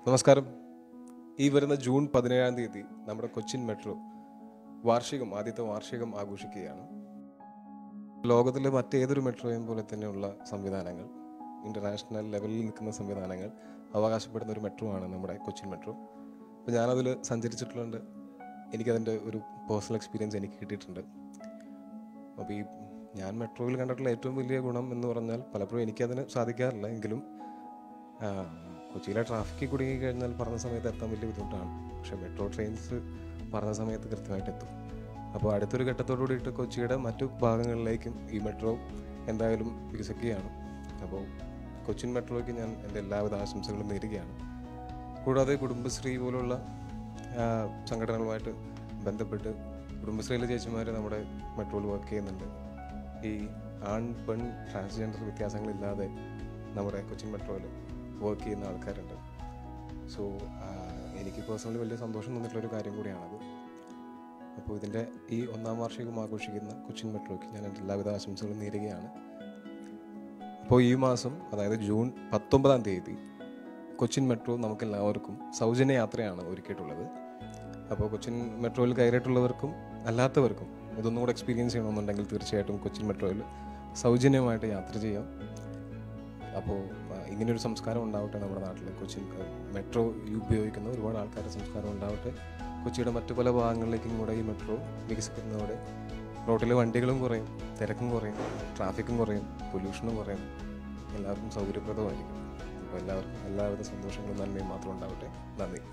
നമസ്കാരം ഈ വരുന്ന ജൂൺ പതിനേഴാം തീയതി നമ്മുടെ കൊച്ചിൻ മെട്രോ വാർഷികം ആദ്യത്തെ വാർഷികം ആഘോഷിക്കുകയാണ് ലോകത്തിലെ മറ്റേതൊരു മെട്രോയും പോലെ തന്നെയുള്ള സംവിധാനങ്ങൾ ഇൻ്റർനാഷണൽ ലെവലിൽ നിൽക്കുന്ന സംവിധാനങ്ങൾ അവകാശപ്പെടുന്ന ഒരു മെട്രോ ആണ് നമ്മുടെ കൊച്ചിൻ മെട്രോ അപ്പോൾ ഞാനതിൽ സഞ്ചരിച്ചിട്ടുള്ളത് എനിക്കതിൻ്റെ ഒരു പേഴ്സണൽ എക്സ്പീരിയൻസ് എനിക്ക് കിട്ടിയിട്ടുണ്ട് അപ്പോൾ ഈ ഞാൻ മെട്രോയിൽ കണ്ടിട്ടുള്ള ഏറ്റവും വലിയ ഗുണം എന്ന് പറഞ്ഞാൽ പലപ്പോഴും എനിക്കതിന് സാധിക്കാറില്ല എങ്കിലും ആ, കൊച്ചിയിലെ ട്രാഫിക്കിൽ കുടുങ്ങി കഴിഞ്ഞാൽ പറഞ്ഞ സമയത്ത് എത്താൻ വലിയ ബുദ്ധിമുട്ടാണ് പക്ഷേ മെട്രോ ട്രെയിൻസ് പറഞ്ഞ സമയത്ത് കൃത്യമായിട്ട് എത്തും അപ്പോൾ അടുത്തൊരു ഘട്ടത്തോടു കൂടിയിട്ട് കൊച്ചിയുടെ മറ്റു ഭാഗങ്ങളിലേക്കും ഈ മെട്രോ എന്തായാലും വികസിക്കുകയാണ് അപ്പോൾ കൊച്ചിൻ മെട്രോയ്ക്ക് ഞാൻ എൻ്റെ എല്ലാവിധ ആശംസകളും നേരുകയാണ് കൂടാതെ കുടുംബശ്രീ പോലുള്ള ആ, സംഘടനകളുമായിട്ട് ബന്ധപ്പെട്ട് കുടുംബശ്രീയിലെ ചേച്ചിമാർ നമ്മുടെ മെട്രോയിൽ വർക്ക് ചെയ്യുന്നുണ്ട് ഈ ആൺ പെൺ ട്രാൻസ്ജെൻഡർ വ്യത്യാസങ്ങളില്ലാതെ നമ്മുടെ കൊച്ചിൻ മെട്രോയിൽ വർക്ക് ചെയ്യുന്ന ആൾക്കാരുണ്ട് സോ എനിക്ക് പേഴ്സണലി വലിയ സന്തോഷം തോന്നിയിട്ടുള്ളൊരു കാര്യം കൂടിയാണത് അപ്പോൾ ഇതിൻ്റെ ഈ ഒന്നാം വാർഷികം ആഘോഷിക്കുന്ന കൊച്ചിൻ മെട്രോയ്ക്ക് ഞാൻ എൻ്റെ എല്ലാവിധ ആശംസകളും നേരുകയാണ് അപ്പോൾ ഈ മാസം അതായത് ജൂൺ പത്തൊമ്പതാം തീയതി കൊച്ചിൻ മെട്രോ നമുക്ക് എല്ലാവർക്കും സൗജന്യ യാത്രയാണ് ഒരുക്കിയിട്ടുള്ളത് അപ്പോൾ കൊച്ചിൻ മെട്രോയിൽ കയറിയിട്ടുള്ളവർക്കും അല്ലാത്തവർക്കും ഇതൊന്നും കൂടെ എക്സ്പീരിയൻസ് ചെയ്യണമെന്നുണ്ടെങ്കിൽ തീർച്ചയായിട്ടും കൊച്ചിൻ മെട്രോയിൽ സൗജന്യമായിട്ട് യാത്ര ചെയ്യാം അപ്പോൾ ആ, ഇങ്ങനെയൊരു സംസ്കാരം ഉണ്ടാവട്ടെ നമ്മുടെ നാട്ടിൽ കൊച്ചിൻ ആ, മെട്രോ ഉപയോഗിക്കുന്ന ഒരുപാട് ആൾക്കാരുടെ സംസ്കാരം ഉണ്ടാവട്ടെ കൊച്ചിയുടെ മറ്റു പല ഭാഗങ്ങളിലേക്കും കൂടെ ഈ മെട്രോ വികസിക്കുന്നതോടെ റോഡിലെ വണ്ടികളും കുറയും തിരക്കും കുറയും ട്രാഫിക്കും കുറയും പൊല്യൂഷനും കുറയും എല്ലാവർക്കും സൗകര്യപ്രദമായിരിക്കും അപ്പോൾ എല്ലാവർക്കും എല്ലാവിധ സന്തോഷങ്ങളും നന്മയും മാത്രം ഉണ്ടാവട്ടെ നന്ദി